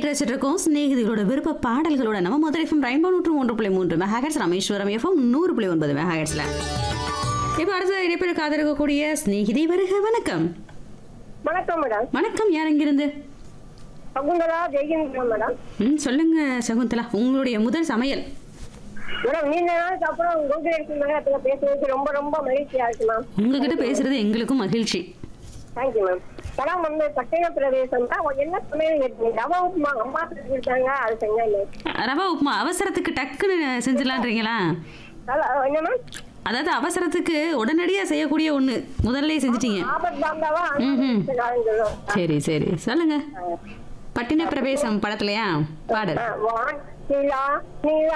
கேட்டு வச்சுட்டு இருக்கோம் சிநேகிதிகளோட விருப்ப பாடல்களோட நம்ம முதல் எஃப்எம் ரெயின்போ நூற்று ஒன்று புள்ளி மூன்று மெகாஹெட்ஸ் ராமேஸ்வரம் எஃப்எம் நூறு புள்ளி ஒன்பது மெகாஹெட்ஸ்ல இப்போ அடுத்த இடைப்பில் காத்திருக்கக்கூடிய சிநேகிதி வருக வணக்கம் வணக்கம் மேடம் வணக்கம் யார் எங்கிருந்து சகுந்தலா ஜெயகேந்திரன் மேடம் ம் சொல்லுங்க சகுந்தலா உங்களுடைய முதல் சமையல் மேடம் நீண்ட நாளுக்கு அப்புறம் கூகுள் எடுத்து மேடத்துல பேசுறதுக்கு ரொம்ப ரொம்ப மகிழ்ச்சியா இருக்கு மேம் உங்ககிட்ட பேசுறது எங்களுக்கும் மகிழ்ச்சி தேங்க்யூ மேம் மேடம் வந்து பட்டின பிரதேசம் தான் என்ன சமையல் கேட்டீங்க ரவா உப்புமா அம்மா சொல்லி கொடுத்தாங்க அது செஞ்சேன் ரவா உப்புமா அவசரத்துக்கு டக்குன்னு செஞ்சிடலான்றீங்களா நல்லா என்ன மேம் அதாவது அவசரத்துக்கு உடனடியாக செய்யக்கூடிய ஒன்று முதல்ல செஞ்சிட்டீங்க ஆபத் பாந்தாவா ம்ஹும். சொல்லுவோம் சரி சரி சொல்லுங்க பட்டின பிரவேசம் படத்துலயா பாடல் வான் நிலா நிலா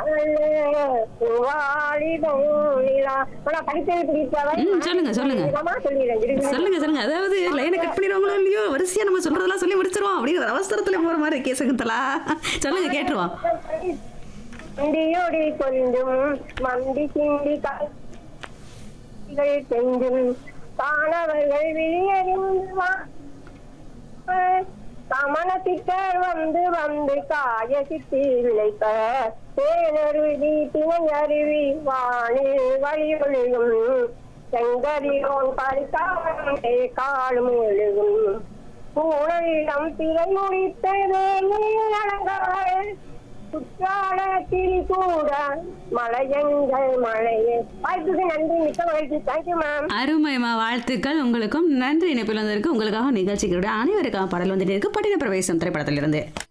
வாலிபம் நிலா மேடம் படித்தது பிடித்தவரை ம், சொல்லுங்க, சொல்லுங்க. சொல்லிடுறேன் சொல்லுங்க சொல்லுங்க அதாவது லைனை கட் பண்ணிடுவாங்களோ இல்லையோ வரிசையா நம்ம சொல்றதெல்லாம் சொல்லி முடிச்சிருவோம் அப்படின்னு ஒரு அவசரத்துல போற மாதிரி இருக்கே சகுந்தலா சொல்லுங்க கேட்டுருவோம் மண்டியோடி கொஞ்சம் மண்டி சிந்தி கைகள் செஞ்சும் காணவர்கள் வெளியறிந்து வா கமனத்திட்டர் வந்து வந்து காய சித்தி விளைப்ப தேனருவி திணை அருவி வானில் வழி ஒளியும் செங்கரியோன் பறிக்காமல் காலும் எழுகும் பூனையிடம் திரை முடித்தது அலங்காள் குற்றால திரிகூட மலையங்கள் மழையே வாய்ப்புக்கு நன்றி மிக்க மகிழ்ச்சி தேங்க்யூ மேம் அருமைமா வாழ்த்துக்கள் உங்களுக்கும் நன்றி இணைப்பில் வந்திருக்கு உங்களுக்காக நிகழ்ச்சிகளுடைய அனைவருக்காக பாடல் வந்துட்டு இருக்கு பட்டின பிரவேசம் திரைப்படத்திலிருந்து